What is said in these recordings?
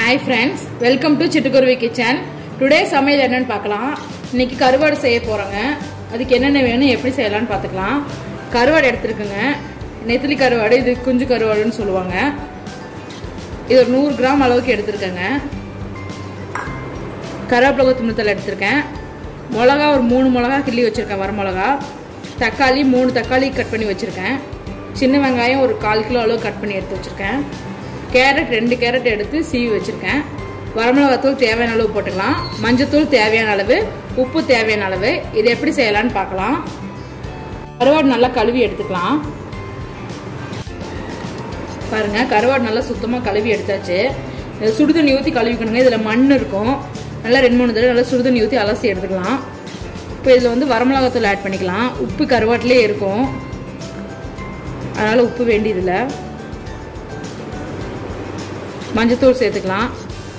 hi friends welcome to Chittukkuruvi kitchen today சமையல் என்னன்னு பார்க்கலாம் இன்னைக்கு கருவாடு செய்ய போகிறோங்க அதுக்கு என்னென்ன வேணும் எப்படி செய்யலாம்னு பார்த்துக்கலாம் கருவாடு எடுத்துருக்குங்க நெத்திலி கருவாடு இது குஞ்சு கருவாடுன்னு சொல்லுவாங்க இது ஒரு நூறு கிராம் அளவுக்கு எடுத்திருக்கேங்க கருவேப்பிலை கொத்தமல்லி எடுத்திருக்கேன் மிளகா ஒரு மூணு மிளகா கிள்ளி வச்சுருக்கேன் வர மிளகா தக்காளி மூணு தக்காளி கட் பண்ணி வச்சுருக்கேன் சின்ன வெங்காயம் ஒரு கால் கிலோ அளவு கட் பண்ணி எடுத்து வச்சுருக்கேன் கேரட் ரெண்டு கேரட் எடுத்து சீவி வச்சுருக்கேன் வரமிளகாத்தூள் தேவையான அளவு போட்டுக்கலாம் மஞ்சத்தூள் தேவையான அளவு உப்பு தேவையான அளவு இது எப்படி செய்யலான்னு பார்க்கலாம் கருவாடு நல்லா கழுவி எடுத்துக்கலாம் பாருங்க கருவாடு நல்லா சுத்தமாக கழுவி எடுத்தாச்சு சுடுதண்ணி ஊற்றி கழுவிக்கணுங்க இதில் மண் இருக்கும் நல்லா ரெண்டு மூணு தடவை நல்லா சுடுதண்ணி ஊற்றி அலசி எடுத்துக்கலாம் இப்போ இதில் வந்து வரமிளகாத்தூள் ஆட் பண்ணிக்கலாம் உப்பு கருவாட்டிலே இருக்கும் அதனால் உப்பு வேண்டியதில்லை மஞ்சத்தூள் சேர்த்துக்கலாம்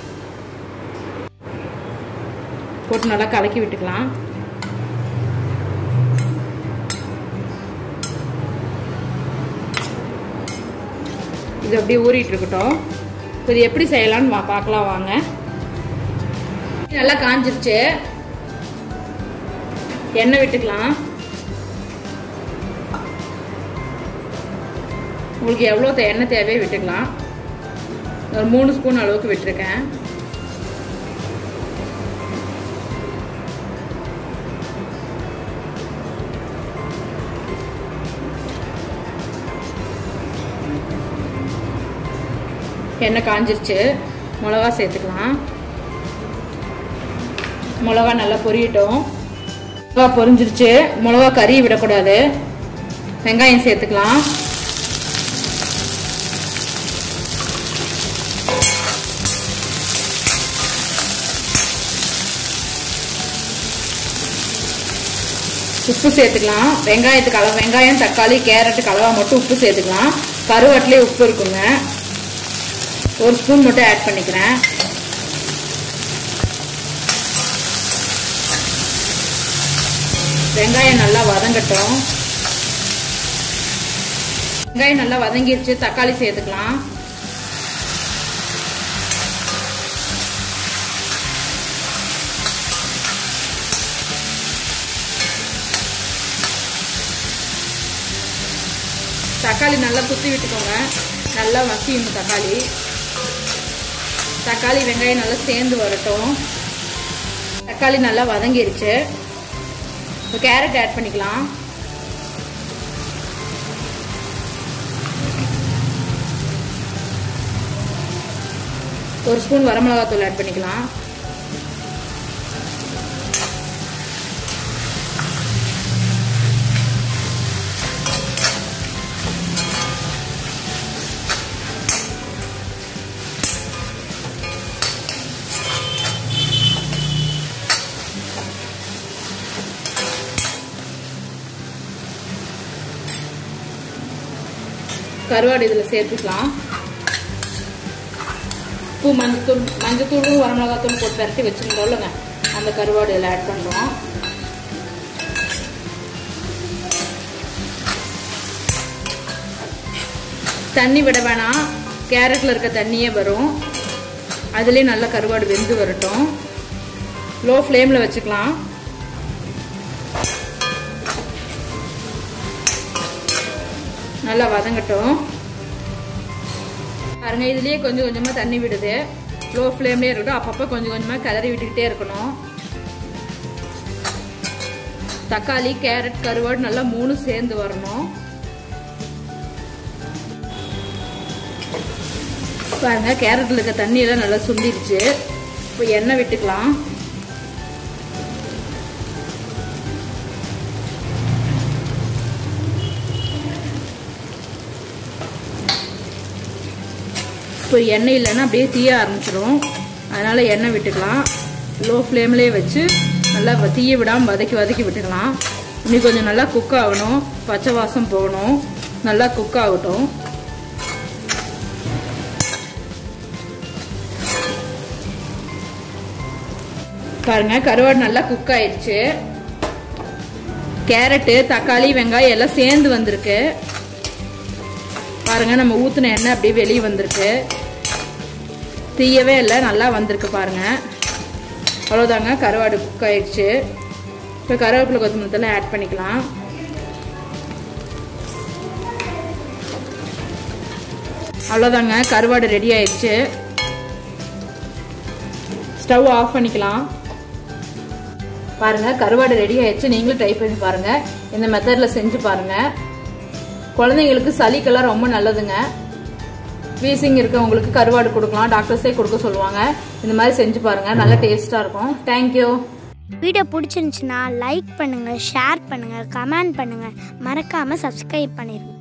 போட்டு நல்லா கலக்கி விட்டுக்கலாம் இது அப்படியே ஊறிட்டு இருக்கட்டும் இது எப்படி செய்யலாம்னு வா பார்க்கலாம் வாங்க நல்லா காஞ்சிருச்சு எண்ணெய் விட்டுக்கலாம் உங்களுக்கு எவ்வளோ எண்ணெய் தேவையோ விட்டுக்கலாம் ஒரு மூணு ஸ்பூன் அளவுக்கு விட்டுருக்கேன் எண்ணெய் காஞ்சிருச்சு மிளகா சேர்த்துக்கலாம் மிளகா நல்லா பொரியட்டும் மிளகா பொரிஞ்சிருச்சு மிளகா கறி விடக்கூடாது வெங்காயம் சேர்த்துக்கலாம் உப்பு சேர்த்துக்கலாம் வெங்காயத்துக்கு அளவு வெங்காயம் தக்காளி கேரட்டு கலவா மட்டும் உப்பு சேர்த்துக்கலாம் கருவாட்டிலே உப்பு இருக்குங்க ஒரு ஸ்பூன் மட்டும் ஆட் பண்ணிக்கிறேன் வெங்காயம் நல்லா வதங்கட்டும் வெங்காயம் நல்லா வதங்கிருச்சு தக்காளி சேர்த்துக்கலாம் தக்காளி நல்லா குத்தி விட்டுக்கோங்க நல்லா மசியும் தக்காளி தக்காளி வெங்காயம் நல்லா சேர்ந்து வரட்டும் தக்காளி நல்லா வதங்கிருச்சு இப்போ கேரட் ஆட் பண்ணிக்கலாம் ஒரு ஸ்பூன் வரமிளகாத்தூள் ஆட் பண்ணிக்கலாம் கருவாடு இதில் சேர்த்துக்கலாம் உப்பு மஞ்சத்தூள் மஞ்சத்தூளும் வரமிளகாத்தூள் போட்டு பரட்டி வச்சுருந்தோம்லங்க அந்த கருவாடு இதில் ஆட் பண்ணுறோம் தண்ணி விட வேணாம் கேரட்டில் இருக்க தண்ணியே வரும் அதுலேயே நல்லா கருவாடு வெந்து வரட்டும் லோ ஃப்ளேமில் வச்சுக்கலாம் நல்லா வதங்கட்டும் பாருங்க இதுலயே கொஞ்சம் கொஞ்சமா தண்ணி விடுது லோ ஃப்ளேம்லேயே இருக்கட்டும் அப்பப்போ கொஞ்சம் கொஞ்சமா கிளறி விட்டுக்கிட்டே இருக்கணும் தக்காளி கேரட் கருவாடு நல்லா மூணு சேர்ந்து வரணும் பாருங்க கேரட்ல இருக்க தண்ணி எல்லாம் நல்லா சுண்டிருச்சு இப்போ எண்ணெய் விட்டுக்கலாம் இப்போ எண்ணெய் இல்லைன்னா அப்படியே தீய ஆரம்பிச்சிடும் அதனால் எண்ணெய் விட்டுக்கலாம் லோ ஃப்ளேம்லேயே வச்சு நல்லா தீய விடாமல் வதக்கி வதக்கி விட்டுக்கலாம் இன்னும் கொஞ்சம் நல்லா குக் ஆகணும் பச்சை வாசம் போகணும் நல்லா குக் ஆகட்டும் பாருங்க கருவாடு நல்லா குக் ஆயிடுச்சு கேரட்டு தக்காளி வெங்காயம் எல்லாம் சேர்ந்து வந்திருக்கு பாருங்க நம்ம ஊத்துன எண்ணெய் அப்படியே வெளியே வந்திருக்கு தீயவே இல்லை நல்லா வந்திருக்கு பாருங்க அவ்வளோதாங்க கருவாடு குக் ஆயிடுச்சு இப்போ கருவேப்பிலை கொத்தமல்லி ஆட் பண்ணிக்கலாம் அவ்வளோதாங்க கருவாடு ரெடி ஆயிடுச்சு ஸ்டவ் ஆஃப் பண்ணிக்கலாம் பாருங்க கருவாடு ரெடி ஆயிடுச்சு நீங்களும் ட்ரை பண்ணி பாருங்க இந்த மெத்தடில் செஞ்சு பாருங்க குழந்தைங்களுக்கு சளிக்கெல்லாம் ரொம்ப நல்லதுங்க வீசிங் இருக்கவங்களுக்கு கருவாடு கொடுக்கலாம் டாக்டர்ஸே கொடுக்க சொல்லுவாங்க இந்த மாதிரி செஞ்சு பாருங்க நல்ல டேஸ்டா இருக்கும் தேங்க்யூ வீடியோ பிடிச்சிருந்துச்சுன்னா லைக் பண்ணுங்கள் ஷேர் பண்ணுங்கள் கமெண்ட் பண்ணுங்கள் மறக்காமல் சப்ஸ்கிரைப் பண்ணிடுங்க